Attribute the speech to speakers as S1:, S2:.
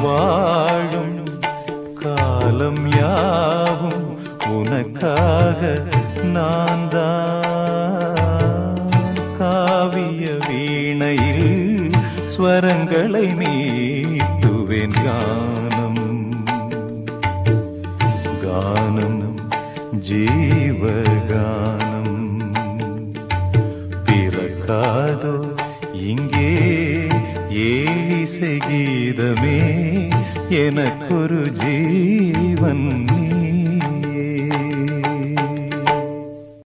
S1: வாழும் காலம் யாவும் உனக்காக நான் தான் காவிய வீணையில் ஸ்வரங்களை மீட்டுவேன் கானம் கானம் ஜீவகானம் பிறக்காதோ இங்கே ஏசை கீதமே எனக்கொரு ஜீவன் நீ